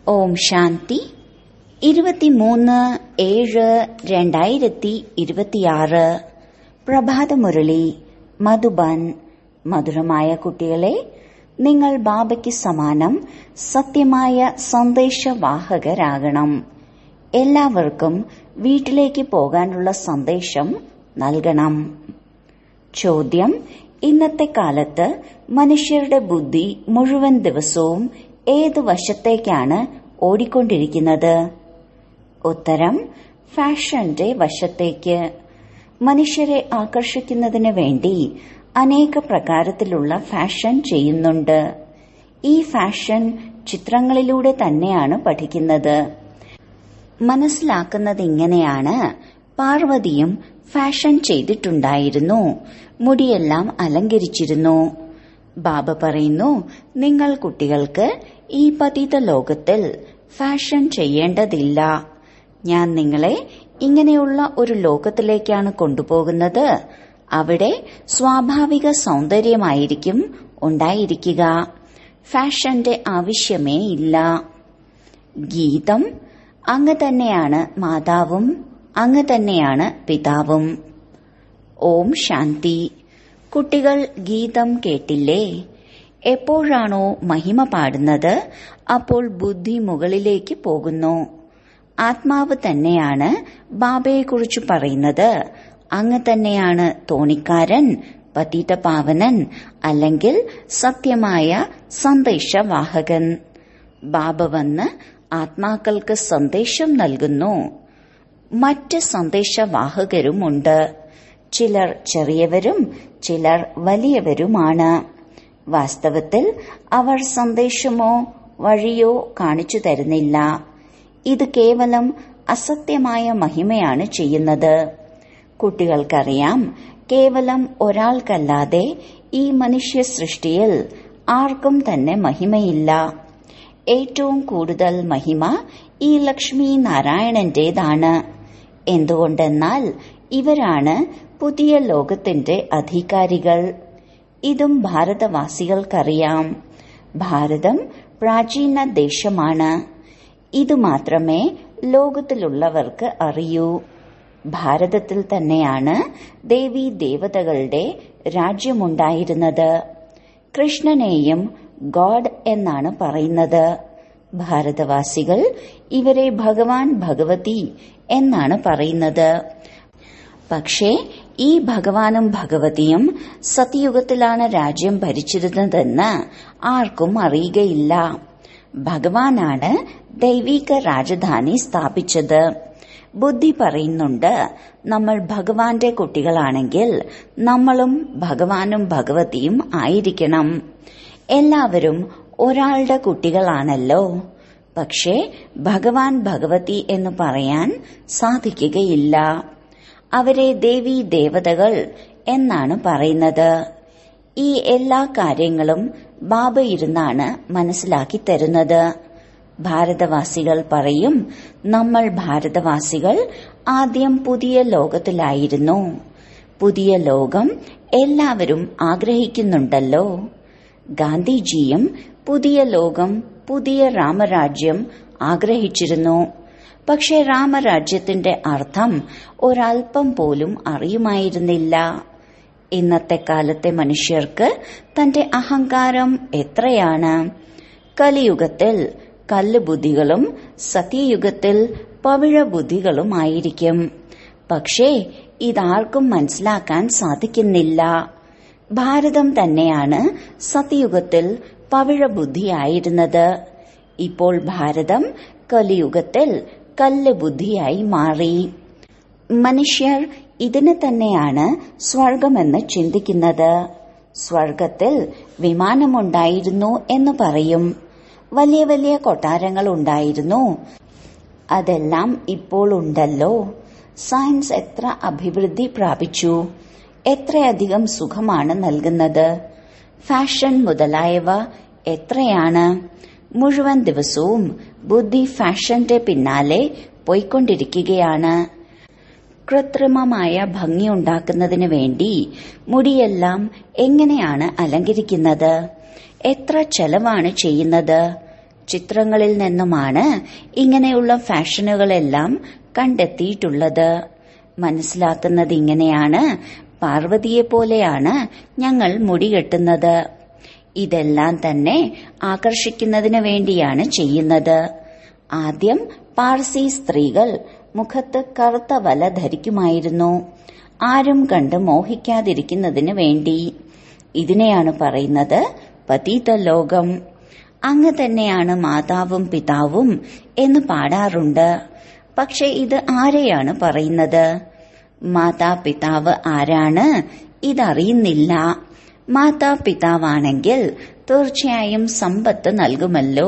ഓം ശാന്തി ഇരുപത്തിമൂന്ന് ഏഴ് രണ്ടായിരത്തി ഇരുപത്തിയാറ് പ്രഭാതമുരളി മധുബൻ മധുരമായ കുട്ടികളെ നിങ്ങൾ ബാബയ്ക്ക് സമാനം സത്യമായ സന്ദേശവാഹകരാകണം എല്ലാവർക്കും വീട്ടിലേക്ക് പോകാനുള്ള സന്ദേശം നൽകണം ചോദ്യം ഇന്നത്തെ കാലത്ത് മനുഷ്യരുടെ ബുദ്ധി മുഴുവൻ ദിവസവും ഏത് വശത്തേക്കാണ് ഓടിക്കൊണ്ടിരിക്കുന്നത് ഉത്തരം ഫാഷന്റെ വശത്തേക്ക് മനുഷ്യരെ ആകർഷിക്കുന്നതിന് വേണ്ടി അനേക പ്രകാരത്തിലുള്ള ഫാഷൻ ചെയ്യുന്നുണ്ട് ഈ ഫാഷൻ ചിത്രങ്ങളിലൂടെ തന്നെയാണ് പഠിക്കുന്നത് മനസ്സിലാക്കുന്നത് ഇങ്ങനെയാണ് പാർവതിയും ഫാഷൻ ചെയ്തിട്ടുണ്ടായിരുന്നു മുടിയെല്ലാം അലങ്കരിച്ചിരുന്നു ബാബ പറയുന്നു നിങ്ങൾ കുട്ടികൾക്ക് ഈ പതിത ലോകത്തിൽ ഫാഷൻ ചെയ്യേണ്ടതില്ല ഞാൻ നിങ്ങളെ ഇങ്ങനെയുള്ള ഒരു ലോകത്തിലേക്കാണ് കൊണ്ടുപോകുന്നത് അവിടെ സ്വാഭാവിക സൗന്ദര്യമായിരിക്കും ഉണ്ടായിരിക്കുക ഫാഷന്റെ ആവശ്യമേ ഇല്ല ഗീതം അങ്ങ് തന്നെയാണ് മാതാവും അങ്ങ് തന്നെയാണ് പിതാവും ഓം ശാന്തി കുട്ടികൾ ഗീതം കേട്ടില്ലേ എപ്പോഴാണോ മഹിമ പാടുന്നത് അപ്പോൾ ബുദ്ധി മുകളിലേക്ക് പോകുന്നു ആത്മാവ് തന്നെയാണ് ബാബയെക്കുറിച്ച് പറയുന്നത് അങ്ങ് തന്നെയാണ് തോണിക്കാരൻ പതീതപാവനൻ അല്ലെങ്കിൽ സത്യമായ സന്ദേശവാഹകൻ ബാബ വന്ന് ആത്മാക്കൾക്ക് സന്ദേശം നൽകുന്നു മറ്റ് സന്ദേശവാഹകരുമുണ്ട് ചിലർ ചെറിയവരും ചിലർ വലിയവരുമാണ് വാസ്തവത്തിൽ അവർ സന്ദേശമോ വഴിയോ കാണിച്ചു തരുന്നില്ല ഇത് കേവലം അസത്യമായ മഹിമയാണ് ചെയ്യുന്നത് കുട്ടികൾക്കറിയാം കേവലം ഒരാൾക്കല്ലാതെ ഈ മനുഷ്യ സൃഷ്ടിയിൽ ആർക്കും തന്നെ മഹിമയില്ല ഏറ്റവും കൂടുതൽ മഹിമ ഈ ലക്ഷ്മി നാരായണന്റേതാണ് എന്തുകൊണ്ടെന്നാൽ ഇവരാണ് പുതിയ ലോകത്തിന്റെ അധികാരികൾ ഇതും ഭാരതവാസികൾക്കറിയാം ഭാരതം പ്രാചീന ദേശമാണ് ഇത് മാത്രമേ ലോകത്തിലുള്ളവർക്ക് അറിയൂ ഭാരതത്തിൽ തന്നെയാണ് ദേവി ദേവതകളുടെ രാജ്യമുണ്ടായിരുന്നത് കൃഷ്ണനെയും ഗോഡ് എന്നാണ് പറയുന്നത് ഭാരതവാസികൾ ഇവരെ ഭഗവാൻ ഭഗവതി എന്നാണ് പറയുന്നത് പക്ഷേ ഈ ഭഗവാനും ഭഗവതിയും സത്യയുഗത്തിലാണ് രാജ്യം ഭരിച്ചിരുന്നതെന്ന് ആർക്കും അറിയുകയില്ല ഭഗവാനാണ് ദൈവിക രാജധാനി സ്ഥാപിച്ചത് ബുദ്ധി പറയുന്നുണ്ട് നമ്മൾ ഭഗവാന്റെ കുട്ടികളാണെങ്കിൽ നമ്മളും ഭഗവാനും ഭഗവതിയും ആയിരിക്കണം എല്ലാവരും ഒരാളുടെ കുട്ടികളാണല്ലോ പക്ഷേ ഭഗവാൻ ഭഗവതി എന്ന് പറയാൻ സാധിക്കുകയില്ല അവരെ ദേവി ദേവതകൾ എന്നാണ് പറയുന്നത് ഈ എല്ലാ കാര്യങ്ങളും ബാബ ഇരുന്നാണ് മനസ്സിലാക്കി തരുന്നത് ഭാരതവാസികൾ പറയും നമ്മൾ ഭാരതവാസികൾ ആദ്യം പുതിയ ലോകത്തിലായിരുന്നു പുതിയ ലോകം എല്ലാവരും ആഗ്രഹിക്കുന്നുണ്ടല്ലോ ഗാന്ധിജിയും പുതിയ ലോകം പുതിയ രാമരാജ്യം ആഗ്രഹിച്ചിരുന്നു പക്ഷെ രാമരാജ്യത്തിന്റെ അർത്ഥം ഒരൽപ്പം പോലും അറിയുമായിരുന്നില്ല ഇന്നത്തെ കാലത്തെ മനുഷ്യർക്ക് തന്റെ അഹങ്കാരം എത്രയാണ് കലിയുഗത്തിൽ കല്ല് ബുദ്ധികളും സത്യയുഗത്തിൽ പവിഴ ബുദ്ധികളുമായിരിക്കും പക്ഷേ ഇതാർക്കും മനസ്സിലാക്കാൻ സാധിക്കുന്നില്ല ഭാരതം തന്നെയാണ് സത്യയുഗത്തിൽ പവിഴ ബുദ്ധിയായിരുന്നത് ഇപ്പോൾ ഭാരതം കലിയുഗത്തിൽ കല്ല് ബുദ്ധിയായി മാറി മനുഷ്യർ ഇതിന് തന്നെയാണ് സ്വർഗമെന്ന് ചിന്തിക്കുന്നത് സ്വർഗത്തിൽ വിമാനമുണ്ടായിരുന്നു എന്ന് പറയും വലിയ വലിയ കൊട്ടാരങ്ങൾ ഉണ്ടായിരുന്നു അതെല്ലാം ഇപ്പോൾ ഉണ്ടല്ലോ സയൻസ് എത്ര അഭിവൃദ്ധി പ്രാപിച്ചു എത്രയധികം സുഖമാണ് നൽകുന്നത് ഫാഷൻ മുതലായവ എത്രയാണ് മുഴുവൻ ദിവസവും ബുദ്ധി ഫാഷന്റെ പിന്നാലെ പോയിക്കൊണ്ടിരിക്കുകയാണ് കൃത്രിമമായ ഭംഗിയുണ്ടാക്കുന്നതിന് വേണ്ടി മുടിയെല്ലാം എങ്ങനെയാണ് അലങ്കരിക്കുന്നത് എത്ര ചെലവാണ് ചെയ്യുന്നത് ചിത്രങ്ങളിൽ നിന്നുമാണ് ഇങ്ങനെയുള്ള ഫാഷനുകളെല്ലാം കണ്ടെത്തിയിട്ടുള്ളത് മനസ്സിലാക്കുന്നത് ഇങ്ങനെയാണ് പാർവതിയെ പോലെയാണ് ഞങ്ങൾ മുടി കെട്ടുന്നത് ഇതെല്ലാം തന്നെ ആകർഷിക്കുന്നതിന് വേണ്ടിയാണ് ചെയ്യുന്നത് ആദ്യം പാർസി സ്ത്രീകൾ മുഖത്ത് കറുത്ത വല ധരിക്കുമായിരുന്നു ആരും കണ്ട് മോഹിക്കാതിരിക്കുന്നതിന് വേണ്ടി ഇതിനെയാണ് പറയുന്നത് പതീത ലോകം അങ്ങ് തന്നെയാണ് മാതാവും പിതാവും എന്ന് പാടാറുണ്ട് പക്ഷെ ഇത് ആരെയാണ് പറയുന്നത് മാതാപിതാവ് ആരാണ് ഇതറിയുന്നില്ല മാതാപിതാവാണെങ്കിൽ തീർച്ചയായും സമ്പത്ത് നൽകുമല്ലോ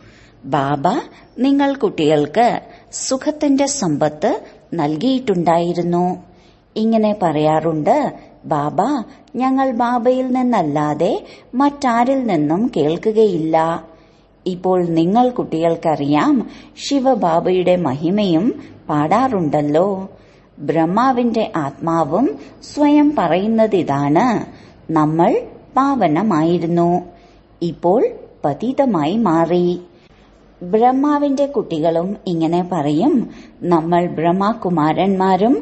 ബാബ നിങ്ങൾ കുട്ടികൾക്ക് സുഖത്തിന്റെ സമ്പത്ത് നൽകിയിട്ടുണ്ടായിരുന്നു ഇങ്ങനെ പറയാറുണ്ട് ബാബ ഞങ്ങൾ ബാബയിൽ നിന്നല്ലാതെ മറ്റാരിൽ നിന്നും കേൾക്കുകയില്ല ഇപ്പോൾ നിങ്ങൾ കുട്ടികൾക്കറിയാം ശിവബാബയുടെ മഹിമയും പാടാറുണ്ടല്ലോ ബ്രഹ്മാവിന്റെ ആത്മാവും സ്വയം പറയുന്നത് ഇതാണ് നമ്മൾ പാവനമായിരുന്നു ഇപ്പോൾ പതിതമായി മാറി ബ്രഹ്മാവിന്റെ കുട്ടികളും ഇങ്ങനെ പറയും നമ്മൾ ബ്രഹ്മകുമാരന്മാരും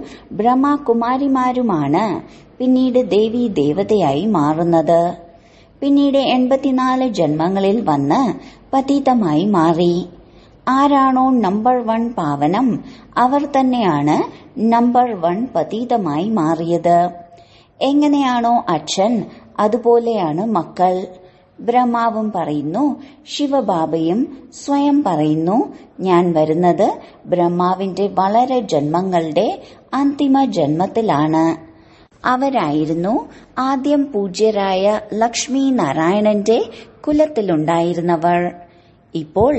ബ്രഹ്മകുമാരിമാരുമാണ് പിന്നീട് ദേവി ദേവതയായി മാറുന്നത് പിന്നീട് എൺപത്തിനാല് ജന്മങ്ങളിൽ വന്ന് പതീതമായി മാറി ആരാണോ നമ്പർ വൺ പാവനം അവർ തന്നെയാണ് നമ്പർ വൺ പതീതമായി മാറിയത് എങ്ങനെയാണോ അച്ഛൻ അതുപോലെയാണ് മക്കൾ ബ്രഹ്മാവും പറയുന്നു ശിവബാബയും സ്വയം പറയുന്നു ഞാൻ വരുന്നത് ബ്രഹ്മാവിന്റെ വളരെ ജന്മങ്ങളുടെ അന്തിമ ജന്മത്തിലാണ് അവരായിരുന്നു ആദ്യം പൂജ്യരായ ലക്ഷ്മി നാരായണന്റെ കുലത്തിലുണ്ടായിരുന്നവർ ഇപ്പോൾ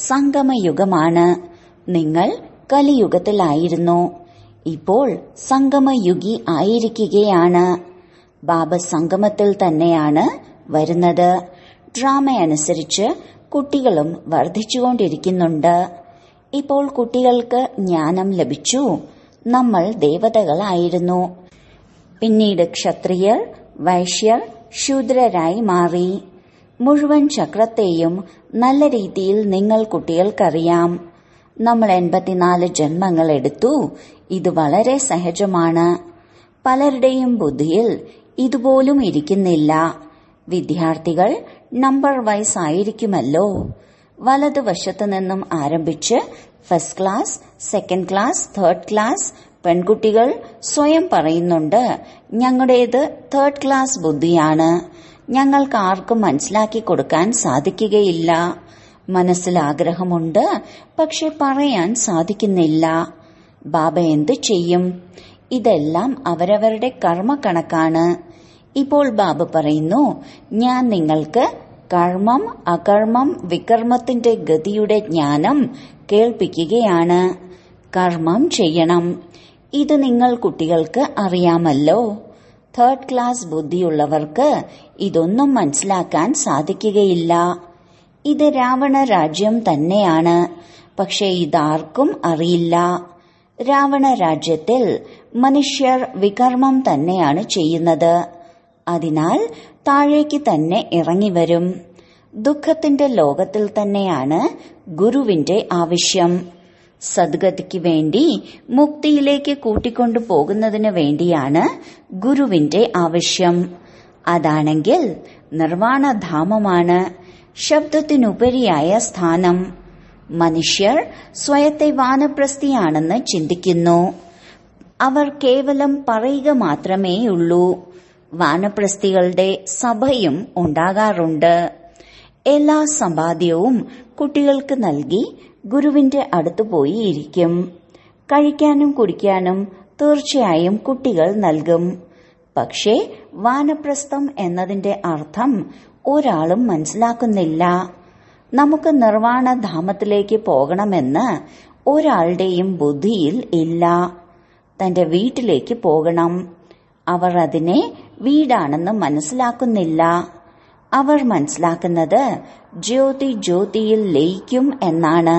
സംഗമയുഗമാണ് നിങ്ങൾ കലിയുഗത്തിലായിരുന്നു ഇപ്പോൾ സംഗമയുഗി ആയിരിക്കുകയാണ് ബാബ സംഗമത്തിൽ തന്നെയാണ് വരുന്നത് ഡ്രാമ അനുസരിച്ച് കുട്ടികളും വർദ്ധിച്ചുകൊണ്ടിരിക്കുന്നുണ്ട് ഇപ്പോൾ കുട്ടികൾക്ക് ജ്ഞാനം ലഭിച്ചു നമ്മൾ ദേവതകളായിരുന്നു പിന്നീട് ക്ഷത്രിയർ വൈശ്യർ ശൂദ്രരായി മാറി മുഴുവൻ ചക്രത്തെയും നല്ല രീതിയിൽ നിങ്ങൾ കുട്ടികൾക്കറിയാം നമ്മൾ എൺപത്തിനാല് ജന്മങ്ങൾ എടുത്തു ഇത് വളരെ സഹജമാണ് പലരുടെയും ബുദ്ധിയിൽ ഇതുപോലും ഇരിക്കുന്നില്ല വിദ്യാർത്ഥികൾ നമ്പർ വൈസ് ആയിരിക്കുമല്ലോ വലതുവശത്തു നിന്നും ആരംഭിച്ച് first class second class third class പെൺകുട്ടികൾ സ്വയം പറയുന്നുണ്ട് ഞങ്ങളുടേത് തേർഡ് ക്ലാസ് ബുദ്ധിയാണ് ഞങ്ങൾക്ക് ആർക്കും മനസ്സിലാക്കി കൊടുക്കാൻ സാധിക്കുകയില്ല മനസ്സിൽ ആഗ്രഹമുണ്ട് പക്ഷെ പറയാൻ സാധിക്കുന്നില്ല ബാബ എന്ത് ചെയ്യും ഇതെല്ലാം അവരവരുടെ കർമ്മക്കണക്കാണ് ഇപ്പോൾ ബാബ പറയുന്നു ഞാൻ നിങ്ങൾക്ക് കർമ്മം അകർമ്മം വികർമ്മത്തിന്റെ ഗതിയുടെ ജ്ഞാനം കേൾപ്പിക്കുകയാണ് കർമ്മം ചെയ്യണം ഇത് നിങ്ങൾ കുട്ടികൾക്ക് അറിയാമല്ലോ തേർഡ് ക്ലാസ് ബുദ്ധിയുള്ളവർക്ക് ഇതൊന്നും മനസ്സിലാക്കാൻ സാധിക്കുകയില്ല ഇത് രാവണ രാജ്യം തന്നെയാണ് പക്ഷെ ഇതാർക്കും അറിയില്ല രാവണ രാജ്യത്തിൽ മനുഷ്യർ വികർമ്മം തന്നെയാണ് ചെയ്യുന്നത് അതിനാൽ താഴേക്ക് തന്നെ ഇറങ്ങിവരും ദുഃഖത്തിന്റെ ലോകത്തിൽ തന്നെയാണ് ഗുരുവിന്റെ ആവശ്യം സദ്ഗതിക്ക് വേണ്ടി മുക്തിയിലേക്ക് കൂട്ടിക്കൊണ്ടു പോകുന്നതിന് വേണ്ടിയാണ് ഗുരുവിന്റെ ആവശ്യം അതാണെങ്കിൽ നിർവാണധാമമാണ് ശബ്ദത്തിനുപരിയായ സ്ഥാനം മനുഷ്യർ സ്വയത്തെ വാനപ്രസ്ഥിയാണെന്ന് ചിന്തിക്കുന്നു അവർ കേവലം പറയുക മാത്രമേയുള്ളൂ വാനപ്രസ്ഥികളുടെ സഭയും ഉണ്ടാകാറുണ്ട് എല്ലാ സമ്പാദ്യവും കുട്ടികൾക്ക് നൽകി ഗുരുവിന്റെ അടുത്ത് പോയി ഇരിക്കും കഴിക്കാനും കുടിക്കാനും തീർച്ചയായും കുട്ടികൾ നൽകും പക്ഷേ വാനപ്രസ്ഥം എന്നതിന്റെ അർത്ഥം ഒരാളും മനസ്സിലാക്കുന്നില്ല നമുക്ക് നിർവാണധാമത്തിലേക്ക് പോകണമെന്ന് ഒരാളുടെയും ബുദ്ധിയിൽ ഇല്ല തന്റെ വീട്ടിലേക്ക് പോകണം അവർ അതിനെ വീടാണെന്ന് മനസ്സിലാക്കുന്നില്ല അവർ മനസ്സിലാക്കുന്നത് ജ്യോതി ജ്യോതിയിൽ ലയിക്കും എന്നാണ്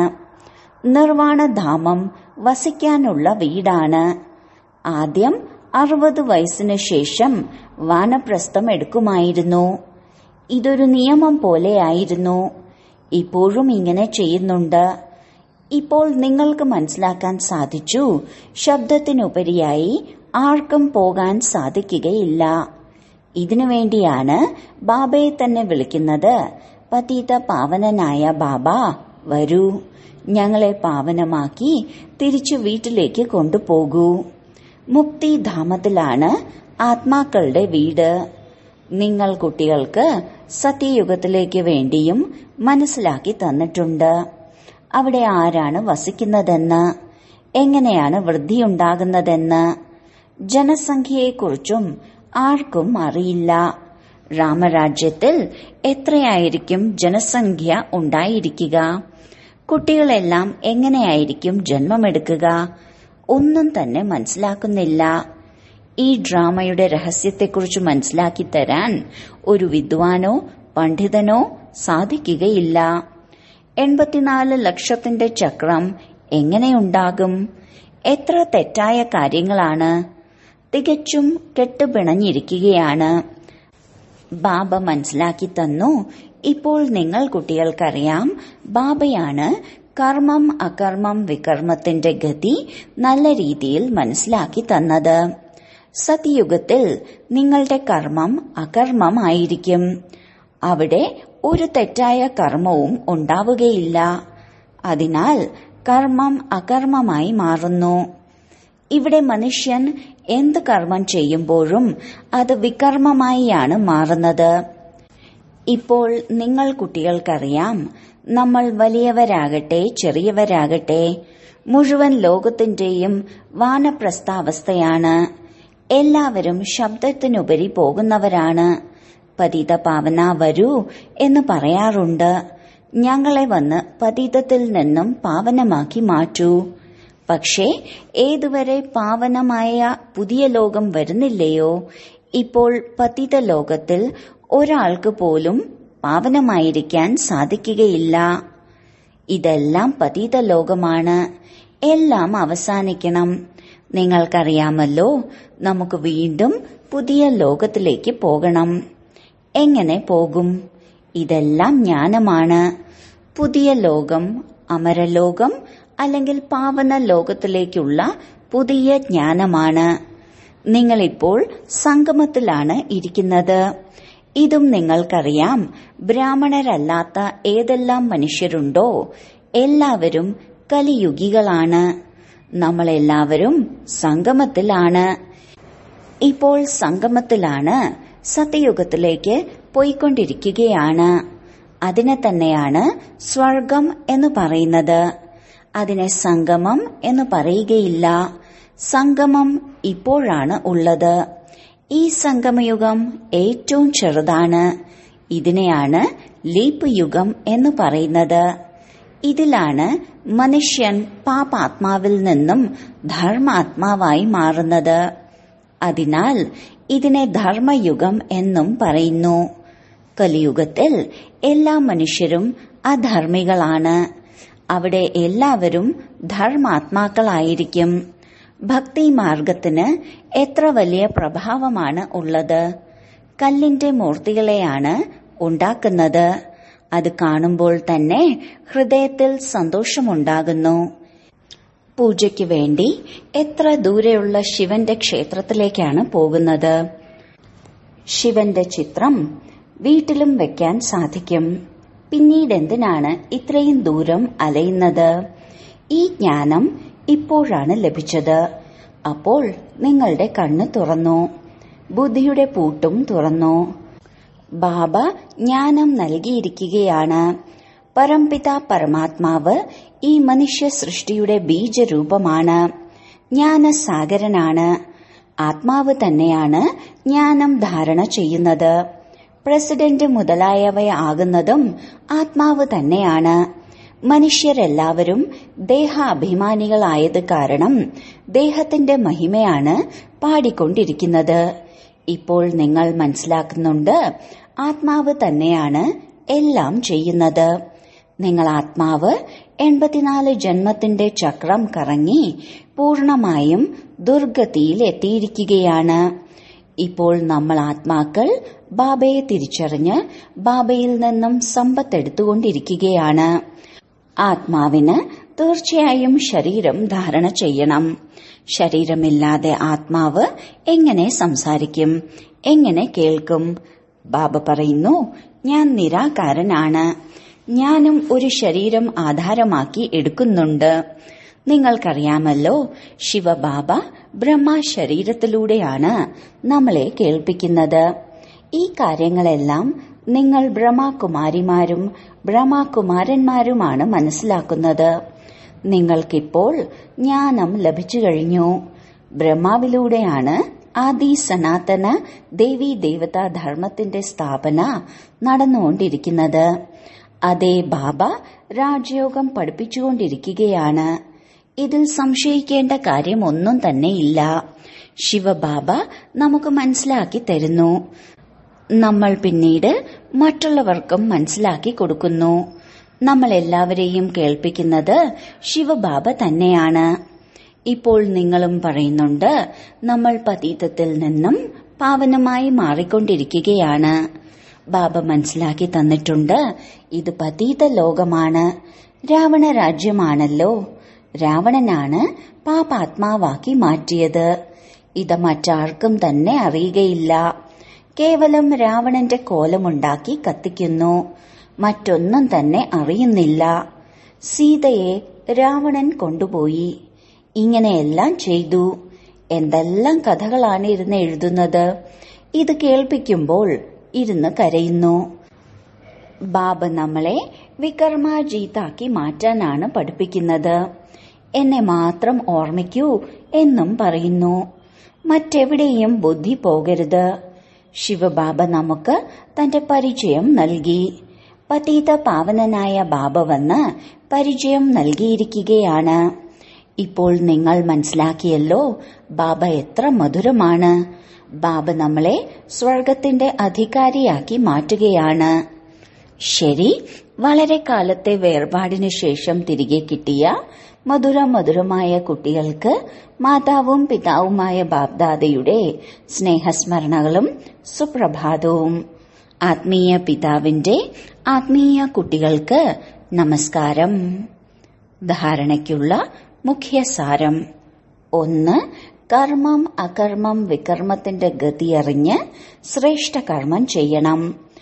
നിർവാണധാമം വസിക്കാനുള്ള വീടാണ് ആദ്യം അറുപത് വയസ്സിന് ശേഷം വാനപ്രസ്ഥം എടുക്കുമായിരുന്നു ഇതൊരു നിയമം പോലെയായിരുന്നു ഇപ്പോഴും ഇങ്ങനെ ചെയ്യുന്നുണ്ട് ഇപ്പോൾ നിങ്ങൾക്ക് മനസ്സിലാക്കാൻ സാധിച്ചു ശബ്ദത്തിനുപരിയായി ആർക്കും പോകാൻ സാധിക്കുകയില്ല ഇതിനു വേണ്ടിയാണ് ബാബയെ തന്നെ വിളിക്കുന്നത് പതീത പാവനനായ ബാബ വരൂ ഞങ്ങളെ പാവനമാക്കി തിരിച്ചു വീട്ടിലേക്ക് കൊണ്ടുപോകൂ മുക്തിധാമത്തിലാണ് ആത്മാക്കളുടെ വീട് നിങ്ങൾ കുട്ടികൾക്ക് സത്യയുഗത്തിലേക്ക് വേണ്ടിയും മനസ്സിലാക്കി തന്നിട്ടുണ്ട് അവിടെ ആരാണ് വസിക്കുന്നതെന്ന് എങ്ങനെയാണ് വൃദ്ധിയുണ്ടാകുന്നതെന്ന് ജനസംഖ്യയെക്കുറിച്ചും ആർക്കും അറിയില്ല രാമരാജ്യത്തിൽ എത്രയായിരിക്കും ജനസംഖ്യ ഉണ്ടായിരിക്കുക കുട്ടികളെല്ലാം എങ്ങനെയായിരിക്കും ജന്മമെടുക്കുക ഒന്നും തന്നെ മനസ്സിലാക്കുന്നില്ല ഈ ഡ്രാമയുടെ രഹസ്യത്തെക്കുറിച്ച് മനസ്സിലാക്കി തരാൻ ഒരു വിദ്വാനോ പണ്ഡിതനോ സാധിക്കുകയില്ല എൺപത്തിനാല് ലക്ഷത്തിന്റെ ചക്രം എങ്ങനെയുണ്ടാകും എത്ര തെറ്റായ കാര്യങ്ങളാണ് തികച്ചും കെട്ടുപിണഞ്ഞിരിക്കുകയാണ് ബാബ മനസ്സിലാക്കി തന്നു ഇപ്പോൾ നിങ്ങൾ കുട്ടികൾക്കറിയാം ബാബയാണ് കർമ്മം അകർമ്മം വികർമ്മത്തിന്റെ ഗതി നല്ല രീതിയിൽ മനസ്സിലാക്കി തന്നത് സത്യയുഗത്തിൽ നിങ്ങളുടെ കർമ്മം അകർമ്മമായിരിക്കും അവിടെ ഒരു തെറ്റായ കർമ്മവും ഉണ്ടാവുകയില്ല അതിനാൽ കർമ്മം അകർമ്മമായി മാറുന്നു ഇവിടെ മനുഷ്യൻ എന്ത് കർമ്മം ചെയ്യുമ്പോഴും അത് വികർമ്മമായിയാണ് മാറുന്നത് ഇപ്പോൾ നിങ്ങൾ കുട്ടികൾക്കറിയാം നമ്മൾ വലിയവരാകട്ടെ ചെറിയവരാകട്ടെ മുഴുവൻ ലോകത്തിന്റെയും വാനപ്രസ്ഥാവസ്ഥയാണ് എല്ലാവരും ശബ്ദത്തിനുപരി പോകുന്നവരാണ് പതിത പാവന വരൂ എന്ന് പറയാറുണ്ട് ഞങ്ങളെ വന്ന് പതിതത്തിൽ നിന്നും പാവനമാക്കി മാറ്റൂ പക്ഷേ ഏതുവരെ പാവനമായ പുതിയ ലോകം വരുന്നില്ലയോ ഇപ്പോൾ പതിത ലോകത്തിൽ ഒരാൾക്ക് പോലും പാവനമായിരിക്കാൻ സാധിക്കുകയില്ല ഇതെല്ലാം പതിത ലോകമാണ് എല്ലാം അവസാനിക്കണം നിങ്ങൾക്കറിയാമല്ലോ നമുക്ക് വീണ്ടും പുതിയ ലോകത്തിലേക്ക് പോകണം എങ്ങനെ പോകും ഇതെല്ലാം ജ്ഞാനമാണ് പുതിയ ലോകം അമരലോകം അല്ലെങ്കിൽ പാവന ലോകത്തിലേക്കുള്ള പുതിയ ജ്ഞാനമാണ് നിങ്ങളിപ്പോൾ സംഗമത്തിലാണ് ഇരിക്കുന്നത് ഇതും നിങ്ങൾക്കറിയാം ബ്രാഹ്മണരല്ലാത്ത ഏതെല്ലാം മനുഷ്യരുണ്ടോ എല്ലാവരും കലിയുഗികളാണ് നമ്മളെല്ലാവരും സംഗമത്തിലാണ് ഇപ്പോൾ സംഗമത്തിലാണ് സത്യയുഗത്തിലേക്ക് പോയിക്കൊണ്ടിരിക്കുകയാണ് അതിനെ തന്നെയാണ് സ്വർഗം എന്ന് പറയുന്നത് അതിനെ സംഗമം എന്ന് പറയുകയില്ല സംഗമം ഇപ്പോഴാണ് ഉള്ളത് ഈ സംഗമയുഗം ഏറ്റവും ചെറുതാണ് ഇതിനെയാണ് ലീപ് യുഗം എന്ന് പറയുന്നത് ഇതിലാണ് മനുഷ്യൻ പാപാത്മാവിൽ നിന്നും ധർമാത്മാവായി മാറുന്നത് അതിനാൽ ഇതിനെ ധർമ്മയുഗം എന്നും പറയുന്നു കലിയുഗത്തിൽ എല്ലാ മനുഷ്യരും അധർമ്മികളാണ് അവിടെ എല്ലാവരും ധർമാത്മാക്കളായിരിക്കും ഭക്തി മാർഗത്തിന് എത്ര വലിയ പ്രഭാവമാണ് ഉള്ളത് കല്ലിന്റെ മൂർത്തികളെയാണ് ഉണ്ടാക്കുന്നത് അത് കാണുമ്പോൾ തന്നെ ഹൃദയത്തിൽ സന്തോഷമുണ്ടാകുന്നു പൂജയ്ക്ക് വേണ്ടി എത്ര ദൂരെയുള്ള ശിവന്റെ ക്ഷേത്രത്തിലേക്കാണ് പോകുന്നത് ശിവന്റെ ചിത്രം വീട്ടിലും വെക്കാൻ സാധിക്കും പിന്നീട് എന്തിനാണ് ഇത്രയും ദൂരം അലയുന്നത് ഈ ജ്ഞാനം ഇപ്പോഴാണ് ലഭിച്ചത് അപ്പോൾ നിങ്ങളുടെ കണ്ണ് തുറന്നു ബുദ്ധിയുടെ പൂട്ടും തുറന്നു ബാബ ജ്ഞാനം നൽകിയിരിക്കുകയാണ് പരംപിത പരമാത്മാവ് ഈ മനുഷ്യ സൃഷ്ടിയുടെ ബീജരൂപമാണ് ജ്ഞാനസാഗരനാണ് ആത്മാവ് തന്നെയാണ് ജ്ഞാനം ധാരണ ചെയ്യുന്നത് പ്രസിഡന്റ് മുതലായവയാകുന്നതും ആത്മാവ് തന്നെയാണ് മനുഷ്യരെല്ലാവരും ദേഹാഭിമാനികളായത് കാരണം ദേഹത്തിന്റെ മഹിമയാണ് പാടിക്കൊണ്ടിരിക്കുന്നത് ഇപ്പോൾ നിങ്ങൾ മനസ്സിലാക്കുന്നുണ്ട് ആത്മാവ് തന്നെയാണ് എല്ലാം ചെയ്യുന്നത് നിങ്ങൾ ആത്മാവ് എൺപത്തിനാല് ജന്മത്തിന്റെ ചക്രം കറങ്ങി പൂർണമായും ദുർഗതിയിൽ എത്തിയിരിക്കുകയാണ് ഇപ്പോൾ നമ്മൾ ആത്മാക്കൾ ബാബയെ തിരിച്ചറിഞ്ഞ് ബാബയിൽ നിന്നും സമ്പത്തെടുത്തുകൊണ്ടിരിക്കുകയാണ് ആത്മാവിന് തീർച്ചയായും ശരീരം ധാരണ ചെയ്യണം ശരീരമില്ലാതെ ആത്മാവ് എങ്ങനെ സംസാരിക്കും എങ്ങനെ കേൾക്കും ബാബ പറയുന്നു ഞാൻ നിരാകാരനാണ് ഞാനും ഒരു ശരീരം ആധാരമാക്കി എടുക്കുന്നുണ്ട് നിങ്ങൾക്കറിയാമല്ലോ ശിവബാബ ബ്രഹ്മ ശരീരത്തിലൂടെയാണ് നമ്മളെ കേൾപ്പിക്കുന്നത് ഈ കാര്യങ്ങളെല്ലാം നിങ്ങൾ ബ്രഹ്മകുമാരിമാരും ബ്രഹ്മകുമാരന്മാരുമാണ് മനസ്സിലാക്കുന്നത് നിങ്ങൾക്കിപ്പോൾ ജ്ഞാനം ലഭിച്ചു കഴിഞ്ഞു ബ്രഹ്മാവിലൂടെയാണ് ആദി സനാതന ദേവി ദേവതാ ധർമ്മത്തിന്റെ സ്ഥാപന നടന്നുകൊണ്ടിരിക്കുന്നത് അതേ ബാബ രാജയോഗം പഠിപ്പിച്ചുകൊണ്ടിരിക്കുകയാണ് ഇതിൽ സംശയിക്കേണ്ട കാര്യമൊന്നും തന്നെ ഇല്ല ശിവബാബ നമുക്ക് മനസ്സിലാക്കി തരുന്നു നമ്മൾ പിന്നീട് മറ്റുള്ളവർക്കും മനസ്സിലാക്കി കൊടുക്കുന്നു നമ്മൾ എല്ലാവരെയും കേൾപ്പിക്കുന്നത് ശിവബാബ തന്നെയാണ് ഇപ്പോൾ നിങ്ങളും പറയുന്നുണ്ട് നമ്മൾ പതീതത്തിൽ നിന്നും പാവനമായി മാറിക്കൊണ്ടിരിക്കുകയാണ് ബാബ മനസ്സിലാക്കി തന്നിട്ടുണ്ട് ഇത് പതീത ലോകമാണ് രാവണ രാജ്യമാണല്ലോ രാവണനാണ് പാപാത്മാവാക്കി മാറ്റിയത് ഇത് മറ്റാർക്കും തന്നെ അറിയുകയില്ല കേവലം രാവണന്റെ കോലമുണ്ടാക്കി കത്തിക്കുന്നു മറ്റൊന്നും തന്നെ അറിയുന്നില്ല സീതയെ രാവണൻ കൊണ്ടുപോയി ഇങ്ങനെയെല്ലാം ചെയ്തു എന്തെല്ലാം കഥകളാണ് ഇരുന്ന് എഴുതുന്നത് ഇത് കേൾപ്പിക്കുമ്പോൾ ഇരുന്ന് കരയുന്നു ബാബ നമ്മളെ വികർമാജീതാക്കി മാറ്റാനാണ് പഠിപ്പിക്കുന്നത് എന്നെ മാത്രം ഓർമ്മിക്കൂ എന്നും പറയുന്നു മറ്റെവിടെയും ബുദ്ധി പോകരുത് ശിവബാബ നമുക്ക് തന്റെ പരിചയം നൽകി പതീത പാവനനായ ബാബ വന്ന് പരിചയം നൽകിയിരിക്കുകയാണ് ഇപ്പോൾ നിങ്ങൾ മനസ്സിലാക്കിയല്ലോ ബാബ എത്ര മധുരമാണ് ബാബ നമ്മളെ സ്വർഗത്തിന്റെ അധികാരിയാക്കി മാറ്റുകയാണ് ശരി വളരെ കാലത്തെ വേർപാടിനു ശേഷം തിരികെ കിട്ടിയ മധുര മധുരമായ കുട്ടികൾക്ക് മാതാവും പിതാവുമായ ബാബ്ദാദയുടെ സ്നേഹസ്മരണകളും സുപ്രഭാതവും ആത്മീയ പിതാവിന്റെ ആത്മീയ കുട്ടികൾക്ക് നമസ്കാരം ധാരണയ്ക്കുള്ള മുഖ്യ സാരം ഒന്ന് കർമ്മം അകർമ്മം വികർമ്മത്തിന്റെ ഗതിയറിഞ്ഞ് ശ്രേഷ്ഠ കർമ്മം ചെയ്യണം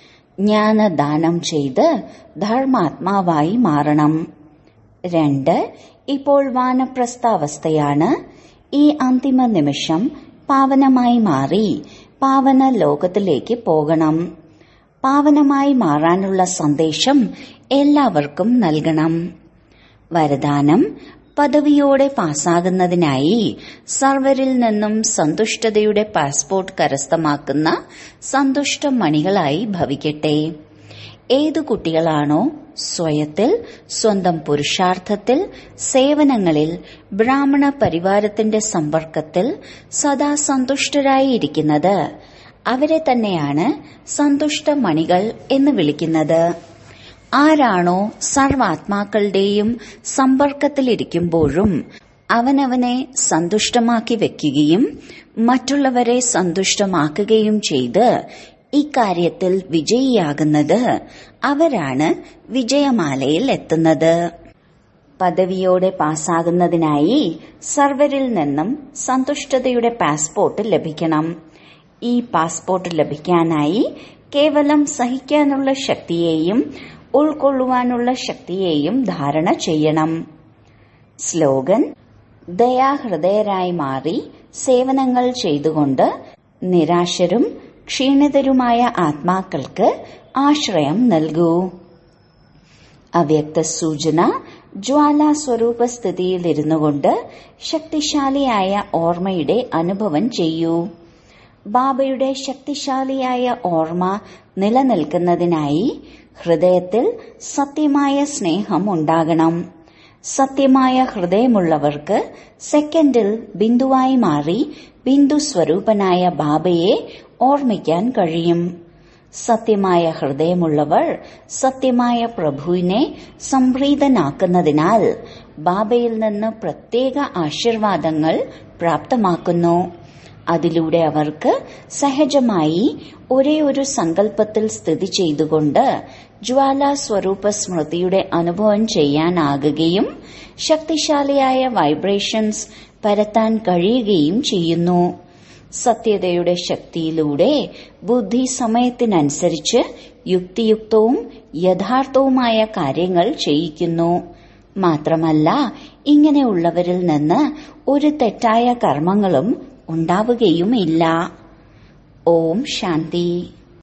ജ്ഞാനദാനം ചെയ്ത് ധർമാത്മാവായി മാറണം രണ്ട് ഇപ്പോൾ വാനപ്രസ്ഥാവസ്ഥയാണ് ഈ അന്തിമ നിമിഷം പാവനമായി മാറി പാവന ലോകത്തിലേക്ക് പോകണം പാവനമായി മാറാനുള്ള സന്ദേശം എല്ലാവർക്കും നൽകണം വരദാനം പദവിയോടെ പാസ്സാകുന്നതിനായി സർവരിൽ നിന്നും സന്തുഷ്ടതയുടെ പാസ്പോർട്ട് കരസ്ഥമാക്കുന്ന സന്തുഷ്ട മണികളായി ഭവിക്കട്ടെ ഏതു കുട്ടികളാണോ സ്വയത്തിൽ സ്വന്തം പുരുഷാർത്ഥത്തിൽ സേവനങ്ങളിൽ ബ്രാഹ്മണ പരിവാരത്തിന്റെ സമ്പർക്കത്തിൽ സദാ സന്തുഷ്ടരായിരിക്കുന്നത് അവരെ തന്നെയാണ് സന്തുഷ്ട മണികൾ എന്ന് വിളിക്കുന്നത് ആരാണോ സർവാത്മാക്കളുടെയും സമ്പർക്കത്തിലിരിക്കുമ്പോഴും അവനവനെ സന്തുഷ്ടമാക്കി വെക്കുകയും മറ്റുള്ളവരെ സന്തുഷ്ടമാക്കുകയും ചെയ്ത് ഇക്കാര്യത്തിൽ വിജയിയാകുന്നത് അവരാണ് വിജയമാലയിൽ എത്തുന്നത് പദവിയോടെ പാസ്സാകുന്നതിനായി സർവരിൽ നിന്നും സന്തുഷ്ടതയുടെ പാസ്പോർട്ട് ലഭിക്കണം ഈ പാസ്പോർട്ട് ലഭിക്കാനായി കേവലം സഹിക്കാനുള്ള ശക്തിയെയും ഉൾക്കൊള്ളുവാനുള്ള ശക്തിയെയും ധാരണ ചെയ്യണം സ്ലോഗൻ ദയാഹൃദയരായി മാറി സേവനങ്ങൾ ചെയ്തുകൊണ്ട് നിരാശരും ക്ഷീണിതരുമായ ആത്മാക്കൾക്ക് ആശ്രയം നൽകൂ അവ്യക്ത സൂചന ജ്വാല സ്വരൂപ സ്ഥിതിയിലിരുന്നു കൊണ്ട് ശക്തിശാലിയായ ഓർമ്മയുടെ അനുഭവം ചെയ്യൂ ബാബയുടെ ശക്തിശാലിയായ ഓർമ്മ നിലനിൽക്കുന്നതിനായി ഹൃദയത്തിൽ സത്യമായ സ്നേഹം ഉണ്ടാകണം സത്യമായ ഹൃദയമുള്ളവർക്ക് സെക്കൻഡിൽ ബിന്ദുവായി മാറി ബിന്ദു സ്വരൂപനായ ബാബയെ ഓർമ്മിക്കാൻ കഴിയും സത്യമായ ഹൃദയമുള്ളവർ സത്യമായ പ്രഭുവിനെ സംപ്രീതനാക്കുന്നതിനാൽ ബാബയിൽ നിന്ന് പ്രത്യേക ആശീർവാദങ്ങൾ പ്രാപ്തമാക്കുന്നു അതിലൂടെ അവർക്ക് സഹജമായി ഒരേ ഒരു സങ്കല്പത്തിൽ സ്ഥിതി ചെയ്തുകൊണ്ട് ജ്വാല സ്വരൂപ സ്മൃതിയുടെ അനുഭവം ചെയ്യാനാകുകയും ശക്തിശാലിയായ വൈബ്രേഷൻസ് പരത്താൻ കഴിയുകയും ചെയ്യുന്നു സത്യതയുടെ ശക്തിയിലൂടെ ബുദ്ധി സമയത്തിനനുസരിച്ച് യുക്തിയുക്തവും യഥാർത്ഥവുമായ കാര്യങ്ങൾ ചെയ്യിക്കുന്നു മാത്രമല്ല ഇങ്ങനെയുള്ളവരിൽ നിന്ന് ഒരു തെറ്റായ കർമ്മങ്ങളും ഉണ്ടാവുകയുമില്ല ഓം ശാന്തി